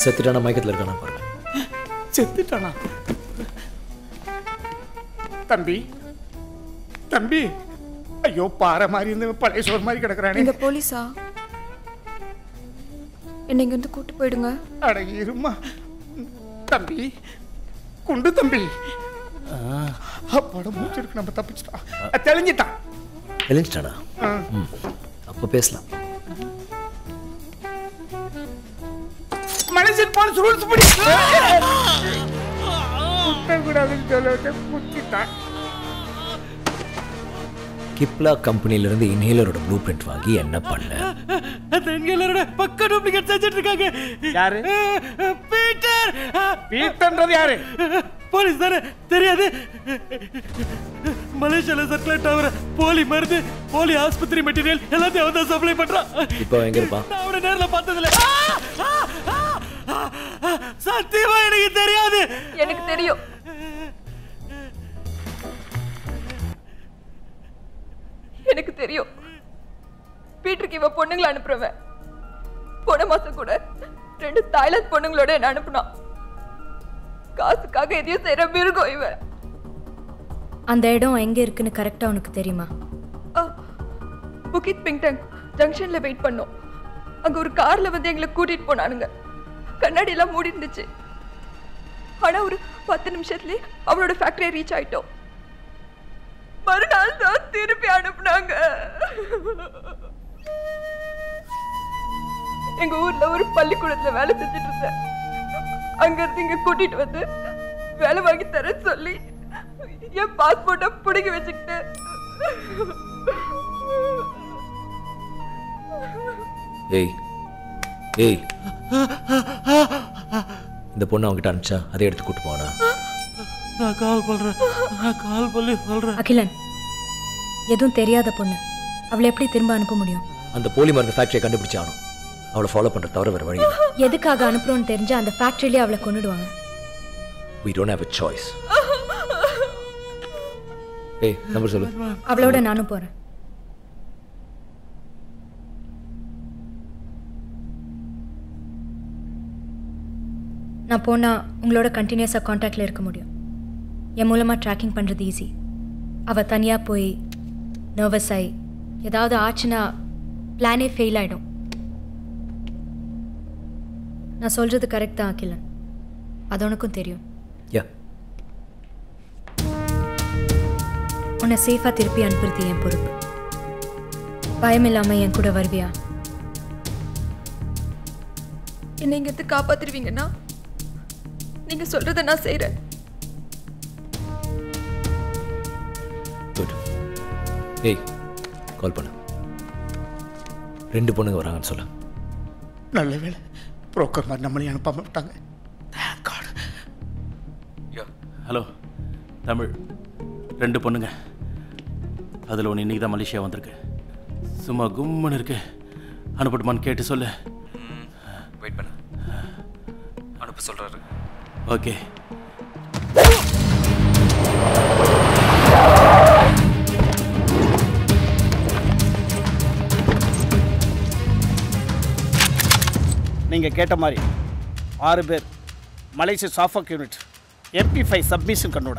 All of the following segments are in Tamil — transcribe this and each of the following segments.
செத்துட்டான மயக்கத்தில் இருக்கானா பாருங்க செத்துட்டானா தம்பி தம்பி ஐயோ பாறை மாதிரி இருந்து பழைய சோறு மாதிரி கிடக்குறானே நீங்க போலீஸா என்னை இங்க இருந்து கூட்டு போயிடுங்க அட இருமா தம்பி குண்டு தம்பி அப்பாட மூச்சு இருக்கு நம்ம தப்பிச்சிட்டான் அஹ், தெளிஞ்சிட்டான் எழுந்துட்டானா ஆ. ம் அப்போ பேசலாம் மனுஷன் போல ரூல்ஸ் படி குத்தக்கூடாதுன்னு சொல்லிட்டு குத்திட்டான் கிப்லா கம்பெனிலேருந்து இன்ஹேலரோட ப்ளூ பிரிண்ட் வாங்கி என்ன பண்ண அந்த எங்களோட பக்க டூப்ளிகேட் செஞ்சுட்டு இருக்காங்க யாரு பீட்டர் பீட்டர்ன்றது யாரு போலீஸ் தானே தெரியாது மலேசியால சர்க்குலேட் ஆகிற போலி மருந்து போலி ஆஸ்பத்திரி மெட்டீரியல் எல்லாத்தையும் அவன் தான் சப்ளை பண்றான் இப்போ எங்க இருப்பான் நான் அவனை நேர்ல பார்த்ததில்ல ஆ! ஆ! ஆ! ஆ! ஆ! சத்தியமா எனக்கு தெரியாது எனக்கு தெரியும் எனக்கு தெரியும் பீட்டருக்கு இவ பொண்ணுங்களை அனுப்புறவன் போன மாசம் கூட ரெண்டு தாய்லாந்து பொண்ணுங்களோட என்ன அனுப்புனான் காசுக்காக எதையும் செய்யற மிருகம் இவன் அந்த இடம் எங்க இருக்குன்னு கரெக்டா உனக்கு தெரியுமா புகித் பிங்டங் ஜங்ஷன்ல வெயிட் பண்ணோம் அங்க ஒரு கார்ல வந்து எங்களை கூட்டிட்டு போனானுங்க கண்ணாடி எல்லாம் மூடி இருந்துச்சு ஆனா ஒரு பத்து நிமிஷத்துலயே அவளோட ஃபேக்டரி ரீச் ஆயிட்டோம் மறுநாள் தான் திருப்பி அனுப்புனாங்க எங்க ஊர்ல ஒரு பள்ளிக்கூடத்துல வேலை செஞ்சுட்டு இருந்தேன் அங்க இருந்து இங்க கூட்டிட்டு வந்து வேலை வாங்கி தரேன்னு சொல்லி என் பாஸ்போர்ட்டை பிடிக்க வச்சுக்கிட்டு ஏய் ஏய் இந்த பொண்ணு அவங்ககிட்ட அனுப்பிச்சா அதை எடுத்து கூட்டு போனா நான் கால் பண்றேன் நான் கால் பண்ணி சொல்றேன் அகிலன் எதுவும் தெரியாத பொண்ணு அவளை எப்படி திரும்ப அனுப்ப முடியும் அந்த போலி மருந்து ஃபேக்டரியை கண்டுபிடிச்சாகணும் அவளை ஃபாலோ பண்ற தவிர வேற வழி இல்லை எதுக்காக அனுப்புறோம்னு தெரிஞ்சா அந்த ஃபேக்டரியிலே அவளை கொன்னுடுவாங்க we don't have a choice ஏய் நம்பர் சொல்லு அவளோட நானும் போறேன் நான் போனா உங்களோட கண்டினியூஸாக காண்டாக்டில் இருக்க முடியும் என் மூலமாக ட்ராக்கிங் பண்ணுறது ஈஸி அவள் தனியாக போய் நர்வஸ் ஆகி ஏதாவது ஆச்சுன்னா பிளானே ஃபெயில் ஆகிடும் நான் சொல்கிறது கரெக்ட் தான் அகிலன் அது உனக்கும் தெரியும் யா உன்னை சேஃபாக திருப்பி அனுப்புறது என் பொறுப்பு பயம் இல்லாமல் என் கூட வருவியா என்னை இங்கிருந்து காப்பாத்திருவீங்கன்னா நீங்க சொல்றத நான் செய்றேன் குட் ஏய் கால் பண்ணு ரெண்டு பொண்ணுங்க வராங்கன்னு சொல்லு நல்ல வேலை புரோக்கர் மாதிரி நம்மளையும் அனுப்பாம விட்டாங்க ஹலோ தமிழ் ரெண்டு பொண்ணுங்க அதில் ஒன்று இன்னைக்கு தான் மலேசியா வந்திருக்கு சும்மா கும்முன்னு இருக்கு அனுப்பட்டுமான்னு கேட்டு சொல்லு வெயிட் பண்ணு அனுப்ப சொல்றாரு ஓகே நீங்கள் கேட்ட மாதிரி ஆறு பேர் மலேசிய சாஃபக் யூனிட் எம்பி ஃபைவ் சப்மிஷன் கண்ணோட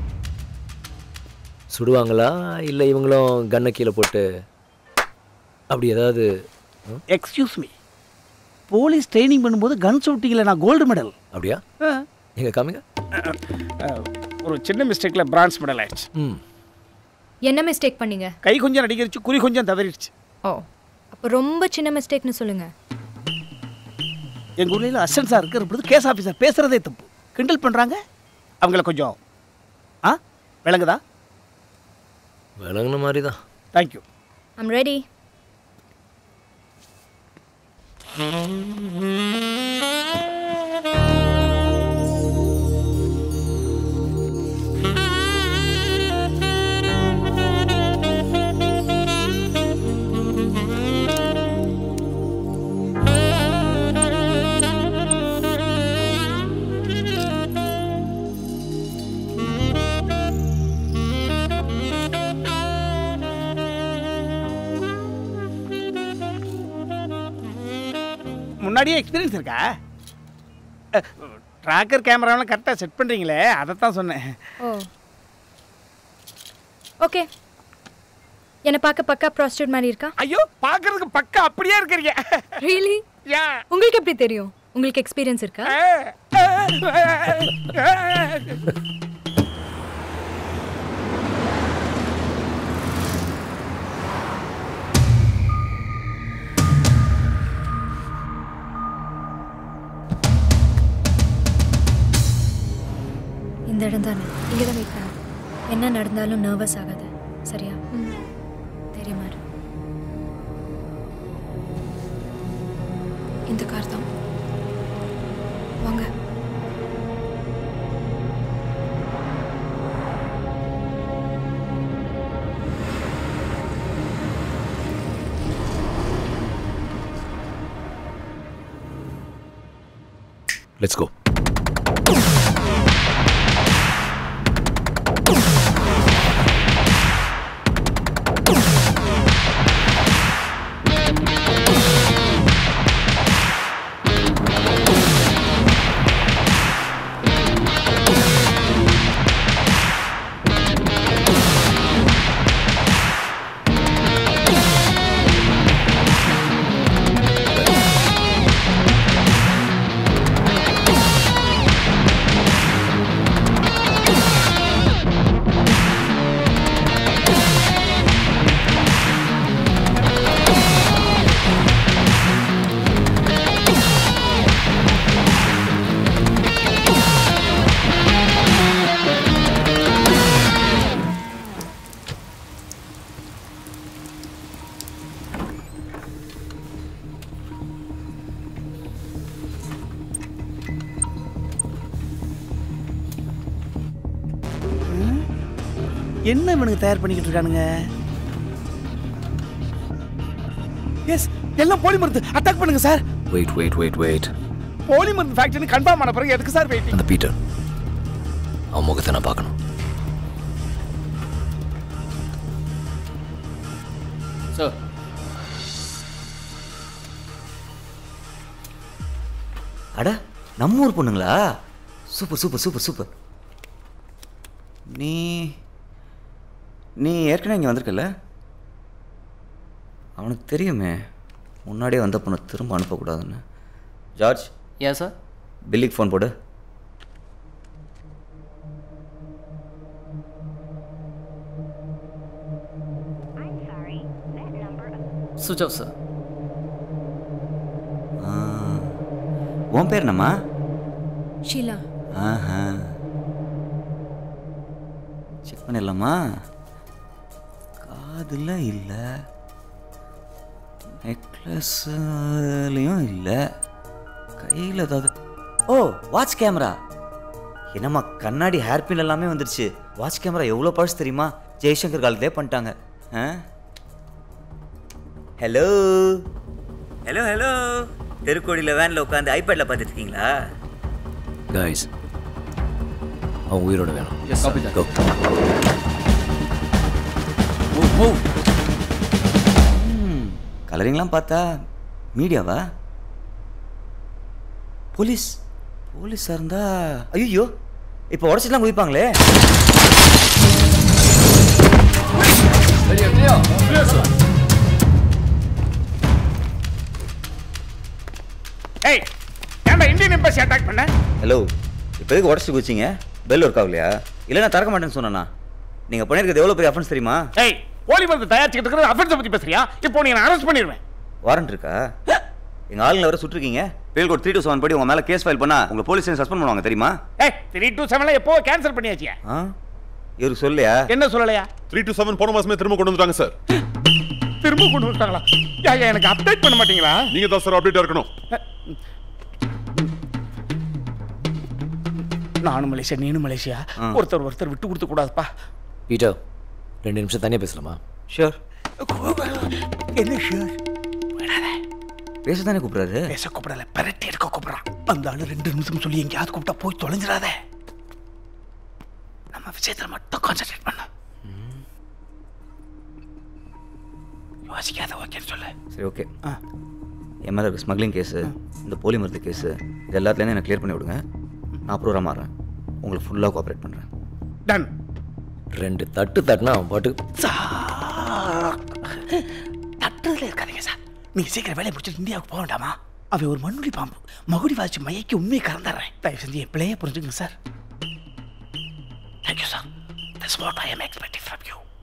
சுடுவாங்களா இல்லை இவங்களும் கண்ணை கீழே போட்டு அப்படி ஏதாவது எக்ஸ்கியூஸ் மீ போலீஸ் ட்ரைனிங் பண்ணும்போது கன் ஷூட்டிங்கில் நான் கோல்டு மெடல் அப்படியா எங்க காமிங்க ஒரு சின்ன மிஸ்டேக்கில் பிரான்ஸ் மெடல் ஆயிடுச்சு ம் என்ன மிஸ்டேக் பண்ணீங்க கை கொஞ்சம் நடிகரிச்சு குறி கொஞ்சம் தவறிடுச்சு ஓ அப்போ ரொம்ப சின்ன மிஸ்டேக்னு சொல்லுங்க எங்கள் ஊரில் அசன் சார் இருக்கிற கேஸ் ஆஃபீஸர் பேசுகிறதே தப்பு கிண்டல் பண்ணுறாங்க அவங்கள கொஞ்சம் ஆ விளங்குதா விளங்குன மாதிரி தான் தேங்க்யூ ஐம் ரெடி முன்னாடியே எக்ஸ்பீரியன்ஸ் இருக்கா ட்ராக்கர் கேமராவெல்லாம் கரெக்டாக செட் பண்ணுறீங்களே அதை தான் சொன்னேன் ஓ ஓகே என்னை பார்க்க பக்கா ப்ராஸ்டியூட் மாதிரி இருக்கா ஐயோ பார்க்கறதுக்கு பக்கா அப்படியே இருக்கிறீங்க ரியலி யா உங்களுக்கு எப்படி தெரியும் உங்களுக்கு எக்ஸ்பீரியன்ஸ் இருக்கா இந்த இடம் தானே இங்கே தான் வெயிட் பண்ணு என்ன நடந்தாலும் நர்வஸ் ஆகாது சரியா தெரியுமா இந்த கார் தான் வாங்க லெட்ஸ் கோ என்ன இவனுக்கு தயார் பண்ணிக்கிட்டு இருக்கானுங்க எஸ் எல்லாம் போலி மருந்து அட்டாக் பண்ணுங்க sir wait wait wait wait போலி மருந்து ஃபேக்டரி கன்ஃபார்ம் ஆன பிறகு எதுக்கு சார் வெயிட்டிங் அந்த பீட்டர் அவன் முகத்தை நான் பார்க்கணும் சார் அட நம்ம ஊர் பொண்ணுங்களா சூப்பர் சூப்பர் சூப்பர் சூப்பர் நீ நீ ஏற்கனவே இங்கே வந்திருக்கல அவனுக்கு தெரியுமே முன்னாடியே வந்த பொண்ணை திரும்ப அனுப்பக்கூடாதுன்னு ஜார்ஜ் ஏன் சார் பில்லிக்கு ஃபோன் போடு சுவிச் ஆஃப் சார் ஆ, உன் பேர் என்னம்மா ஷீலா ஆஹா செக் பண்ணிடலாமா காதில் இல்லை நெக்லஸ்லையும் இல்லை கையில் ஏதாவது ஓ வாட்ச் கேமரா என்னம்மா கண்ணாடி ஹேர்பின் எல்லாமே வந்துருச்சு வாட்ச் கேமரா எவ்வளோ பழசு தெரியுமா ஜெய்சங்கர் காலத்திலே பண்ணிட்டாங்க ஆ ஹலோ ஹலோ ஹலோ தெருக்கோடியில் வேனில் உட்காந்து ஐபேடில் பார்த்துட்டு இருக்கீங்களா கைஸ் அவன் உயிரோட வேணும் எஸ் Go. ம், கலரிங்லாம் பார்த்தா மீடியாவா போலீஸ் போலீஸாக இருந்தா ஐயோ இப்போ உடச்சிட்டுலாம் குதிப்பாங்களே ஏய் ஏன்டா இந்தியன் எம்பசி அட்டாக் பண்ண ஹலோ இப்போ எதுக்கு உடச்சிட்டு குதிச்சிங்க பெல் ஒர்க் ஆகலையா இல்லை நான் திறக்க மாட்டேன்னு சொன்னேண்ணா நீங்கள் பண்ணியிருக்கிறது எவ்வளோ பெரிய அஃபென்ஸ் தெரியுமா ஏய் போலி மருந்து தயாரிச்சுக்கிட்டு இருக்கிற அஃபென்ஸ் பத்தி பேசுறியா இப்போ நீ அரெஸ்ட் பண்ணிடுவேன் வாரண்ட் இருக்கா எங்கள் ஆளுங்களை வர சுட்டிருக்கீங்க பேல் கோட் த்ரீ டூ செவன் படி உங்கள் மேலே கேஸ் ஃபைல் பண்ணா உங்களை போலீஸ் சஸ்பெண்ட் பண்ணுவாங்க தெரியுமா ஏய் த்ரீ டூ செவன்ல எப்போ கேன்சல் பண்ணியாச்சியா ஆ இவருக்கு சொல்லையா என்ன சொல்லலையா த்ரீ டு செவன் போன மாசமே திரும்ப கொண்டு வந்துட்டாங்க சார் திரும்ப கொண்டு வந்துட்டாங்களா ஏன் எனக்கு அப்டேட் பண்ண மாட்டீங்களா நீங்க தான் சார் அப்டேட்டா இருக்கணும் நானும் மலேசியா நீனும் மலேசியா ஆ. ஒருத்தர் ஒருத்தர் விட்டு கொடுத்து கூடாதுப்பா பீட்டர் ரெண்டு நிமிஷம் தனியாக பேசலாமா ஷியோர் என்ன ஷியர் பேச தானே கூப்பிட்றாரு பேச கூப்பிடல பெரட்டி எடுக்க கூப்பிடுறான் அந்த ஆளு ரெண்டு நிமிஷம் சொல்லி எங்கேயாவது கூப்பிட்டா போய் தொலைஞ்சிடாத நம்ம விஷயத்துல மட்டும் கான்சென்ட்ரேட் பண்ண யோசிக்காத ஓகேன்னு சொல்லு சரி ஓகே என் மேலே இருக்க ஸ்மக்லிங் கேஸு இந்த போலி மருந்து கேஸு இது எல்லாத்துலேருந்து எனக்கு கிளியர் பண்ணி விடுங்க நான் அப்ரூவராக மாறேன் உங்களுக்கு ஃபுல்லாக கோஆப்ரேட் பண்ணுறேன் டன் ரெண்டு தட்டு தட்டினா அவன் பாட்டுக்கு தட்டுறதுல இருக்காதீங்க சார் நீங்க சீக்கிரம் வேலையை முடிச்சுட்டு இந்தியாவுக்கு போக வேண்டாமா அவன் ஒரு மண்ணுளி பாம்பு மகுடி வாசி மையக்கு உண்மையை கறந்துடுறேன் தயவு செஞ்சு என் பிள்ளையே புரிஞ்சுங்க sir thank you sir that's what I am expecting from you